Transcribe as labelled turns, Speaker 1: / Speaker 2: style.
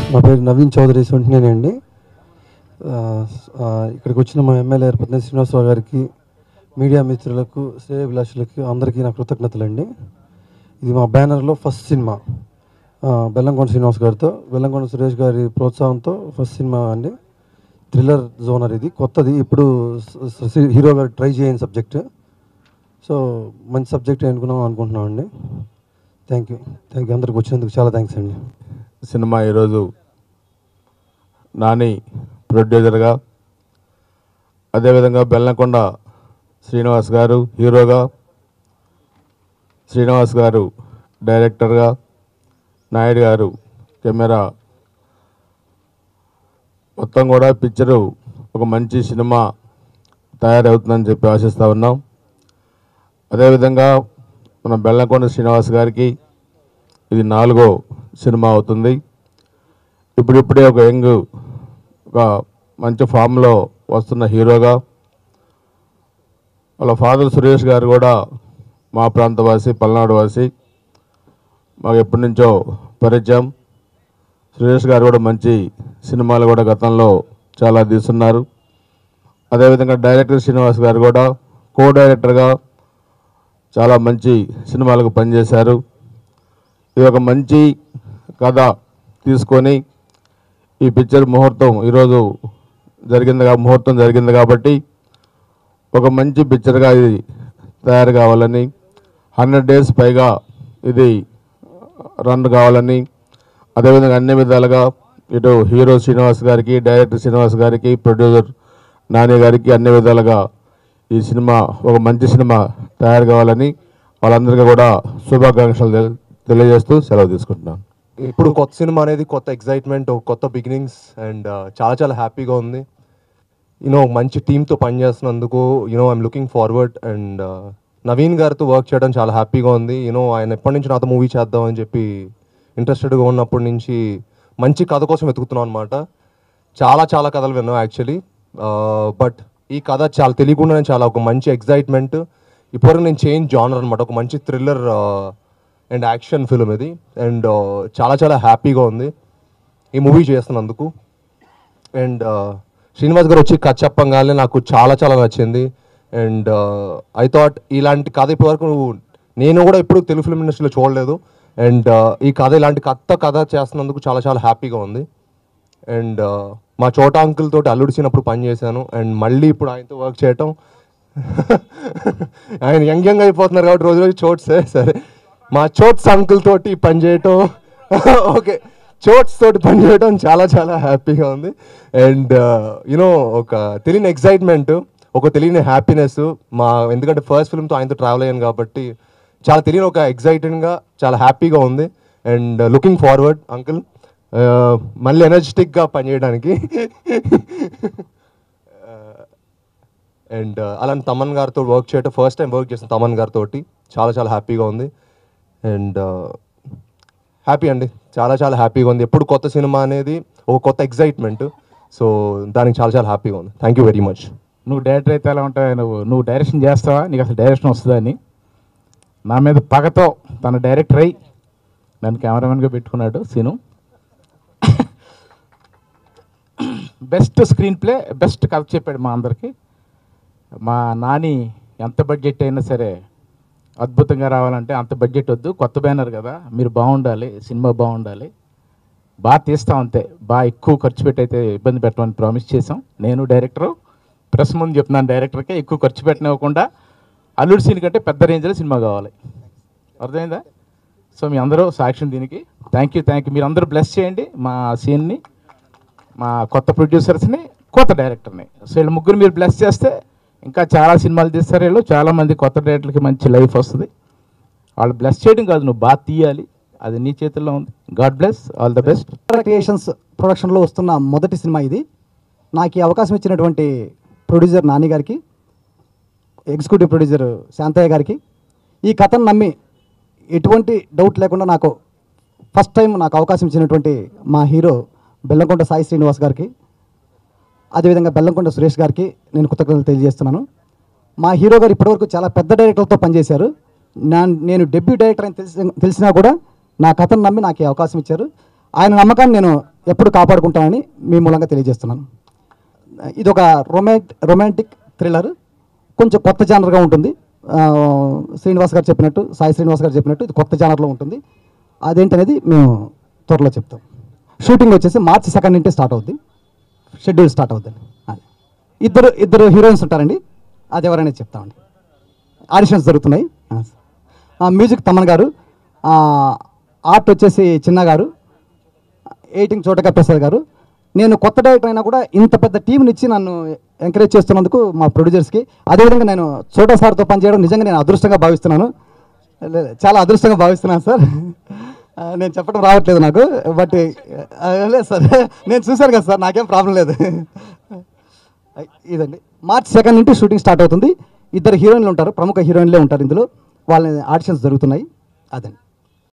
Speaker 1: నా పేరు నవీన్ చౌదరి సొంటినేనండి ఆ, ఆ, ఇక్కడికి వచ్చిన మా ఎమ్మెల్యే పత్ని శ్రీనివాసరావు గారికి మీడియా మిత్రులకు శ్రేయభిలాషులకు అందరికీ నా కృతజ్ఞతలండి ఇది మా బ్యానర్లో ఫస్ట్ సినిమా ఆ, బెల్లంకొండ శ్రీనివాస్ గారితో బెల్లంకొండ సురేష్ గారి ప్రోత్సాహంతో ఫస్ట్ సినిమా అండి థ్రిల్లర్ జోనర్ ఇది కొత్తది ఇప్పుడు స- స- హీరో గారు ట్రై చేయని సబ్జెక్ట్ సో మంచి సబ్జెక్ట్ అనుకున్నాం అనుకుంటున్నాం అండి థ్యాంక్ యూ థ్యాంక్ యూ అందరికి వచ్చినందుకు చాలా థ్యాంక్స్ అండి
Speaker 2: సినిమా ఈరోజు నాని ప్రొడ్యూసర్గా అదేవిధంగా బెల్లంకొండ శ్రీనివాస్ గారు హీరోగా శ్రీనివాస్ గారు డైరెక్టర్గా నాయుడు గారు కెమెరా మొత్తం కూడా పిక్చరు ఒక మంచి సినిమా తయారవుతుందని చెప్పి ఆశిస్తూ ఉన్నాం అదేవిధంగా మన బెల్లంకొండ శ్రీనివాస్ గారికి ఇది నాలుగో సినిమా అవుతుంది ఇప్పుడిప్పుడే ఒక యంగ్ ఒక మంచి ఫామ్లో వస్తున్న హీరోగా వాళ్ళ ఫాదర్ సురేష్ గారు కూడా మా ప్రాంతవాసి పల్నాడు వాసి మాకు ఎప్పటి నుంచో పరిచయం సురేష్ గారు కూడా మంచి సినిమాలు కూడా గతంలో చాలా తీస్తున్నారు అదేవిధంగా డైరెక్టర్ శ్రీనివాస్ గారు కూడా కో డైరెక్టర్గా చాలా మంచి సినిమాలకు పనిచేశారు ఇది ఒక మంచి కథ తీసుకొని ఈ పిక్చర్ ముహూర్తం ఈరోజు జరిగింది కా- ముహూర్తం జరిగింది కాబట్టి ఒక మంచి పిక్చర్గా ఇది తయారు కావాలని హండ్రెడ్ డేస్ పైగా ఇది రన్ కావాలని అదేవిధంగా అన్ని విధాలుగా ఇటు హీరో శ్రీనివాస్ గారికి డైరెక్టర్ శ్రీనివాస్ గారికి ప్రొడ్యూసర్ నాని గారికి అన్ని విధాలుగా ఈ సినిమా ఒక మంచి సినిమా తయారు కావాలని వాళ్ళందరికీ కూడా శుభాకాంక్షలు తెలి- తెలియజేస్తూ సెలవు తీసుకుంటున్నాను
Speaker 3: ఇప్పుడు కొత్త సినిమా అనేది కొత్త ఎక్సైట్మెంట్ కొత్త బిగినింగ్స్ అండ్ చాలా చాలా హ్యాపీగా ఉంది యూనో మంచి టీంతో పనిచేస్తున్నందుకు you know I'm looking forward and Naveen గారితో వర్క్ చేయడం చాలా హ్యాపీగా ఉంది యూనో ఆయన ఎప్పటి నుంచి నాతో మూవీ చేద్దాం అని చెప్పి ఇంట్రెస్టెడ్గా ఉన్నప్పటి నుంచి మంచి కథ కోసం వెతుకుతున్నాం అనమాట చాలా చాలా కథలు విన్నాం యాక్చువల్లీ బట్ ఈ కథ చాలా తెలియకుండానే చాలా ఒక మంచి ఎక్సైట్మెంట్ ఇప్పటివరకు నేను చేంజ్ జానర్ అనమాట ఒక మంచి థ్రిల్లర్ అండ్ యాక్షన్ ఫిల్మ్ ఇది అండ్ చాలా చాలా హ్యాపీగా ఉంది ఈ మూవీ చేస్తున్నందుకు అండ్ శ్రీనివాస్ గారు వచ్చి కథ చెప్పంగానే నాకు చాలా చాలా నచ్చింది అండ్ ఐ థాట్ ఇలాంటి కథ ఇప్పటివరకు నేను కూడా ఎప్పుడు తెలుగు ఫిల్మ్ ఇండస్ట్రీలో చూడలేదు అండ్ ఈ కథ ఇలాంటి కొత్త కథ చేస్తున్నందుకు చాలా చాలా హ్యాపీగా ఉంది అండ్ మా చోట అంకుల్ తోటి అల్లుడిచినప్పుడు పని చేశాను అండ్ మళ్ళీ ఇప్పుడు ఆయనతో వర్క్ చేయటం ఆయన యంగ్ యంగ్ అయిపోతున్నారు కాబట్టి రోజు రోజు చోట్సే సరే మా చోట్స్ అంకుల్ తోటి పని చేయటం ఓకే చోట్స్ తోటి పని చేయడం చాలా చాలా హ్యాపీగా ఉంది అండ్ యూనో ఒక తెలియని ఎక్సైట్మెంట్ ఒక తెలియని హ్యాపీనెస్ మా ఎందుకంటే ఫస్ట్ ఫిల్మ్తో ఆయనతో ట్రావెల్ అయ్యాను కాబట్టి చాలా తెలియని ఒక ఎక్సైటింగ్గా చాలా హ్యాపీగా ఉంది అండ్ లుకింగ్ ఫార్వర్డ్ అంకుల్ మళ్ళీ ఎనర్జెటిక్గా పనిచేయడానికి అండ్ అలాంటి తమన్ గారితో వర్క్ చేయటం ఫస్ట్ టైం వర్క్ చేసిన తమన్ గారితో చాలా చాలా హ్యాపీగా ఉంది అండ్ హ్యాపీ అండి చాలా చాలా హ్యాపీగా ఉంది ఎప్పుడు కొత్త సినిమా అనేది ఒక కొత్త ఎక్సైట్మెంట్ సో దానికి చాలా చాలా హ్యాపీగా ఉంది థ్యాంక్ యూ వెరీ మచ్
Speaker 4: నువ్వు డైరెక్టర్ అయితే ఎలా ఉంటావు నువ్వు నువ్వు డైరెక్షన్ చేస్తావా నీకు అసలు డైరెక్షన్ వస్తుందా అని నా మీద పగతో తన డైరెక్టర్ అయి నన్ను కెమెరామెన్గా పెట్టుకున్నాడు Seenu best screenplay best కథ చెప్పాడు మా అందరికి మా నాని ఎంత బడ్జెట్ అయినా సరే అద్భుతంగా రావాలంటే అంత బడ్జెట్ వద్దు కొత్త బ్యానర్ కదా మీరు బాగుండాలి సినిమా బాగుండాలి బాగా తీస్తాం అంతే బాగా ఎక్కువ ఖర్చు పెట్టి అయితే ఇబ్బంది పెట్టమని ప్రామిస్ చేసాం నేను డైరెక్టరు ప్రెస్ ముందు చెప్తున్నాను డైరెక్టర్కి ఎక్కువ ఖర్చు పెట్టనివ్వకుండా అల్లుడు సీన్ కంటే పెద్ద రేంజ్లో సినిమా కావాలి అర్థమైందా సో మీ అందరూ సాక్ష్యం దీనికి థ్యాంక్ యూ థ్యాంక్ యూ మీరు అందరూ బ్లెస్ చేయండి మా సీన్ని మా కొత్త ప్రొడ్యూసర్స్ని కొత్త డైరెక్టర్ని సో వీళ్ళు ముగ్గురు మీరు బ్లెస్ చేస్తే ఇంకా చాలా సినిమాలు తీస్తారు వీళ్ళు చాలామంది కొత్త డైరెక్టర్కి మంచి లైఫ్ వస్తుంది వాళ్ళు బ్లెస్ చేయడం కాదు నువ్వు బాగా తీయాలి అది నీ చేతుల్లో ఉంది God bless all the best
Speaker 5: creations ప్రొడక్షన్లో వస్తున్న మొదటి సినిమా ఇది నాకు ఈ అవకాశం ఇచ్చినటువంటి ప్రొడ్యూసర్ నాని గారికి ఎగ్జిక్యూటివ్ ప్రొడ్యూసర్ శాంతయ్య గారికి ఈ కథను నమ్మి ఎటువంటి డౌట్ లేకుండా నాకు ఫస్ట్ టైం నాకు అవకాశం ఇచ్చినటువంటి మా హీరో బెల్లంకొండ సాయి శ్రీనివాస్ గారికి అదేవిధంగా బెల్లంకొండ సురేష్ గారికి నేను కృతజ్ఞతలు తెలియజేస్తున్నాను మా హీరో గారు ఇప్పటివరకు చాలా పెద్ద డైరెక్టర్లతో పనిచేశారు నా నేను డెబ్యూ డైరెక్టర్ అని తెలిసి తెలిసినా కూడా నా కథను నమ్మి నాకు ఈ అవకాశం ఇచ్చారు ఆయన నమ్మకాన్ని నేను ఎప్పుడు కాపాడుకుంటానని మీ మూలంగా తెలియజేస్తున్నాను ఇది ఒక రొమాంట్ రొమాంటిక్ థ్రిల్లర్ కొంచెం కొత్త జానర్గా ఉంటుంది ఆ, శ్రీనివాస్ గారు చెప్పినట్టు సాయి శ్రీనివాస్ గారు చెప్పినట్టు ఇది కొత్త జానర్లో ఉంటుంది అదేంటనేది మేము త్వరలో చెప్తాం షూటింగ్ వచ్చేసి మార్చి సెకండ్ నుండి స్టార్ట్ అవుద్ది షెడ్యూల్ స్టార్ట్ అవుద్దండి అది. ఇద్దరు ఇద్దరు హీరోయిన్స్ ఉంటారండి అది ఎవరైనా చెప్తామండి ఆడిషన్స్ జరుగుతున్నాయి ఆ, మ్యూజిక్ తమన్ గారు ఆ, ఆర్ట్ వచ్చేసి చిన్న గారు ఎయిటింగ్ చోటగా ప్రసాద్ గారు నేను కొత్త డైరెక్టర్ అయినా కూడా ఇంత పెద్ద టీంని ఇచ్చి నన్ను ఎంకరేజ్ చేస్తున్నందుకు మా ప్రొడ్యూసర్స్కి అదేవిధంగా నేను చోటా సార్తో పనిచేయడం నిజంగా నేను అదృష్టంగా భావిస్తున్నాను లే- చాలా అదృష్టంగా భావిస్తున్నాను సార్ ఆ, నేను చెప్పడం రావట్లేదు నాకు బట్ ఆ, లేదు సార్ నేను చూశాను కదా సార్ నాకేం ప్రాబ్లం లేదు ఇదండి మార్చ్ సెకండ్ నుండి షూటింగ్ స్టార్ట్ అవుతుంది ఇద్దరు హీరోయిన్లు ఉంటారు ప్రముఖ హీరోయిన్లే ఉంటారు ఇందులో వాళ్ళ ఆడిషన్స్ జరుగుతున్నాయి అదండి